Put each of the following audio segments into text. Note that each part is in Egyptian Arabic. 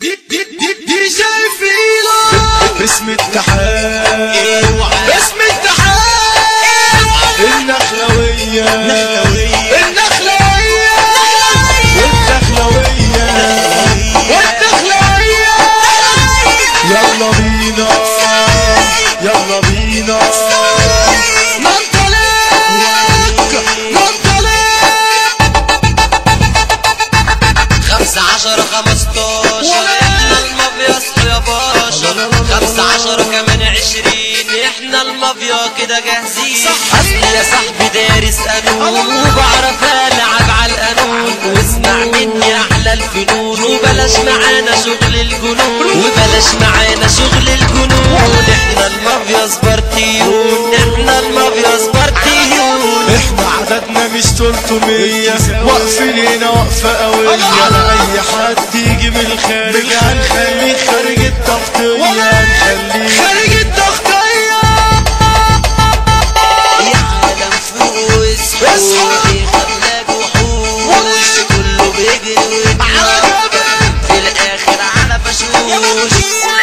دي دي دي دي جاي فيلا باسم التحال اسم التحال النخلوية النخلوية والدخلوية والدخلوية يلا بينا يلا بينا ننطلق ننطلق خمسة عشر خمستاشر احنا المافيا اصل يا باشا خمسة عشر كمان عشرين احنا المافيا كده جاهزين اصل يا صاحبي دارس قانون وبعرف العب على القانون واسمع مني احلى الفنون وبلاش معانا شغل الجنون وبلاش معانا شغل الجنون احنا المافيا سبارتيون احنا المافيا سبارتيون احنا عددنا مش 300 واقفين هنا وقفة قوية على اي حد يجي من الخارج هنخليك خارج التغطية هنخليك خارج التغطية يا عالم فوق اصحى. خلاك وحوش كله بيجري على ويطلع جبل في الاخر على فشوش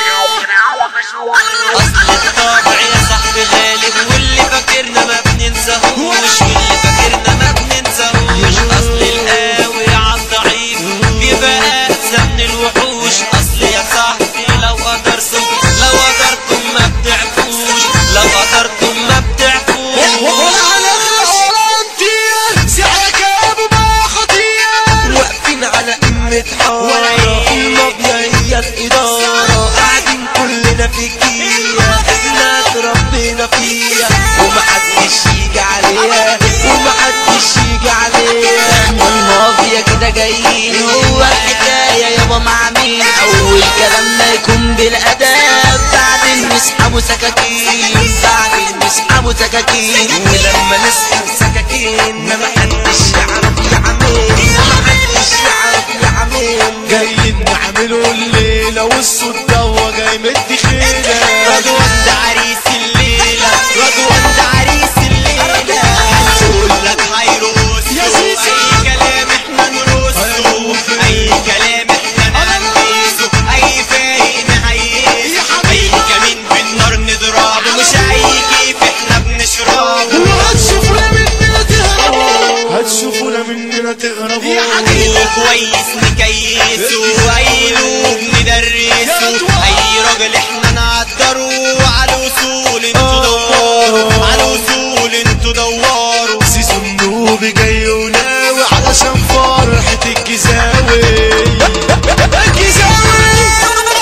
اصل الطبع يا صاحبي غالب واللي فاكرنا ما بننساهوش واللي فاكرنا ما بننساهوش اصل القوي على الضعيف بيبقى اقسى من الوحوش اصل يا صاحبي لو قدرتم لو قدرتم ما بتعفوش لو قدرتم ما بتعفوش ولا على غلطية سعرك يا ابو ما خطية واقفين على قمة حارة المافيا هي الإدارة قاعدين كلنا في كيا احنا اتربينا فيها ومحدش يجي عليها ومحدش يجي عليها المافيا كده جايين هو الحكاية يابا مع مين أول كلامنا يكون بالأداب بعدين نسحبوا سكاكين بعدين نسحبوا سكاكين ولما نسحب سكاكين ما محدش يعرف يعمل ما حدش يعرف يعمل جايين نعملوا الليلة والصوت دوا جاي مدي خيلة رضوان ده عريس الليلة رضوان ده عريس الليلة هنقول لك هيروس يا سيسي. أي كلام احنا نرصه أي كلام احنا ننفذه أي فايق نهيسه أي كمين بالنار نضربه مش أي كيف احنا بنشربه وهتشوفنا مننا تهربوا هتشوفونا مننا تهربوا يا حبيبي. كويس نكيسه أي لوب ندرسه أي راجل احنا نقدره على الوصول انتوا دوروا على الوصول انتوا دوروا سيسو النوبي جاي وناوي علشان فرحة الجزاوي الجزاوي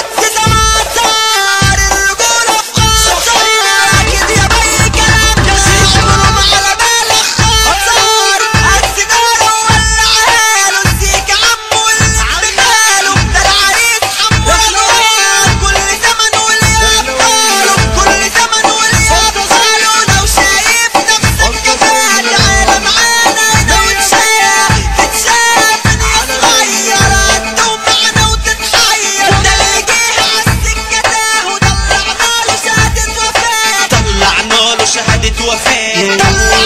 طلعنا له شهادة وفاة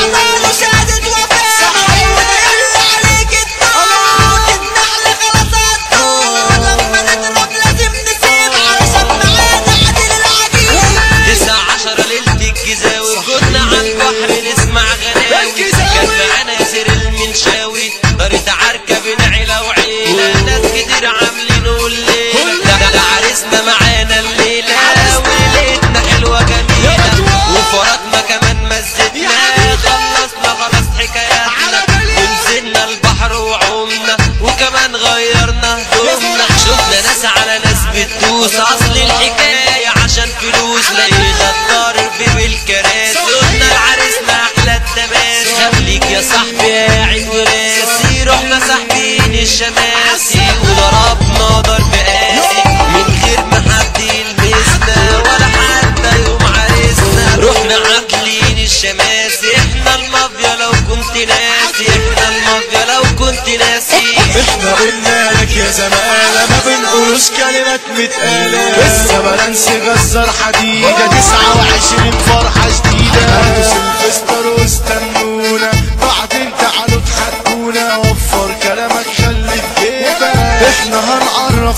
تسعة عشرة ليلة الجزاوي كنا على البحر نسمع غناوي كان معانا ياسر المنشاوي دارت عركة بين عيلة وعيلة ناس كتير عاملين الليلة ده ده عريسنا معانا الليلة وليلتنا حلوة جميلة وفرطنا كمان مزتنا خلصنا خلاص حكاياتنا ونزلنا البحر وعمنا وكمان غيرنا هدومنا شفنا ناس على ناس بتدوس اصل الحكاية عشان فلوس لقينا الضرب بالكراسي قلنا لعريسنا احلى التماس خليك يا صاحبي قاعد وراسي رحنا ساحبين الشماسي وضربنا ضرب قاسي من غير ما حد يلمسنا ولا حتى يوم عريسنا رحنا عاقلين الشماسي احنا المافيا لو كنت ناسي احنا المافيا لو كنت ناسي احنا قلنا لك يا زمالة ما بنقولوش كلمات متقالة لسه بلانسي غزر حديدة تسعة وعشرين فرحة جديدة هندوس الفستر واستنونا بعدين تعالوا تحكونا وفر كلامك خلي في جيبك احنا هنعرف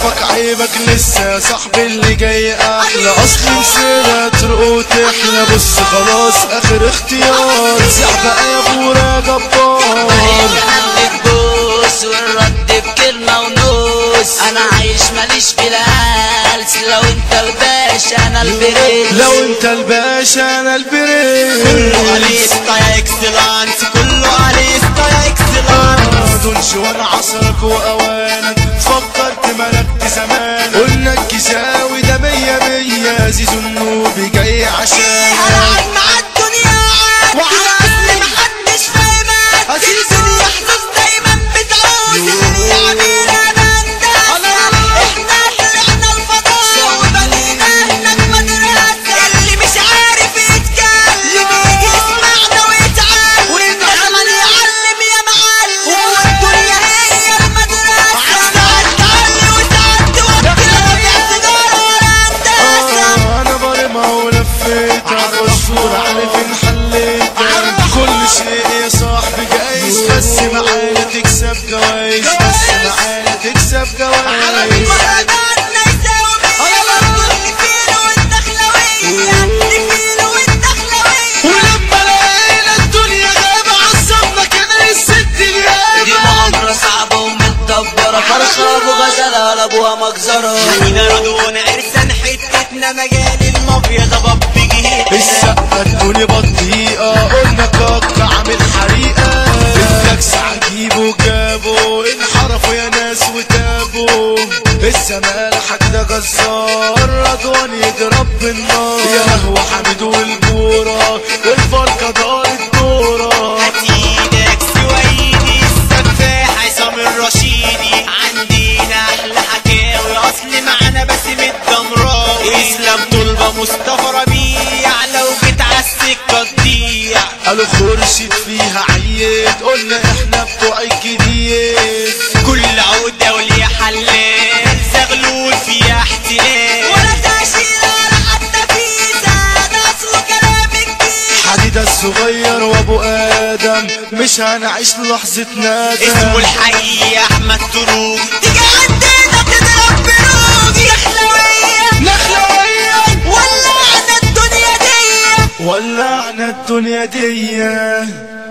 شافك عيبك لسه يا صاحبي اللي جاي احلى اصل نسينا ترق وتحلى بص خلاص اخر اختيار سيح بقى يا بورا جبار بتبوس والرد بكلمة ونوس انا عايش ماليش في الهلس لو انت الباشا انا البرنس لو انت الباشا انا البرنس كله عليه ستايل اكسلانس كله عليه ستايل اكسلانس دول شوان عصرك واوانك فكرت ملكت زمان قلنا الكساوي ده مية مية زيزو النوبي جاي عشان هلعب مع الدنيا عادي واصل محدش فاهمك الدنيا حظوظ دايما بتعوز اللي يعملها بندس احنا طلعنا الفضاء وبنينا هناك مدرسة اللي مش عارف يتكلم يجي يسمعنا ويتعلم وانت كمان يعلم يا معلم والدنيا هي المدرسة ساعات تعلي وساعات توكل لا في تجارة ولا هندسة آه، انا برمى ولفيت عالرشور عارف ان حليت كل شيء يا صاحبي جايز بس معانا تكسب جوايز بس معانا تكسب جوايز ولما لقينا الدنيا غابة عصبنا كان الست دي مؤامرة صعبة ومتدبرة فرخة ابو غزالة على ابوها مجزرة احنا ردونا ارسان حتتنا مجال المافيا ده باب جهتنا السقة ادوني بطيئة قلنا كاك عامل حريقة التاكس عجيبه جابه انحرفوا يا ناس وتابوا الزمان حاجة جزار رضوان يضرب بالنار يا لهوي حميد والبورة الفرقة دارت دورة هتيدك سويدي السفاح عصام الرشيدي عندنا احلى حكاوي اصل معانا باسم الدمراوي اسلام طلبة مصطفى ربيع لو جيت عالسكة تضيع قالوا خرشت فيها عيت قلنا احنا بتوع الجديد كل عودة وليا حلال زغلول فيها احتلال ولا تشيل ولا حتى فيزا ده اصله كلام جديد حديدة الصغير وابو ادم مش هنعيش لحظة ندم اسمه الحقيقي احمد تروج تيجي عندنا تضرب بروج نخلوية نخلوية ولعنا الدنيا دي ولعنا الدنيا دي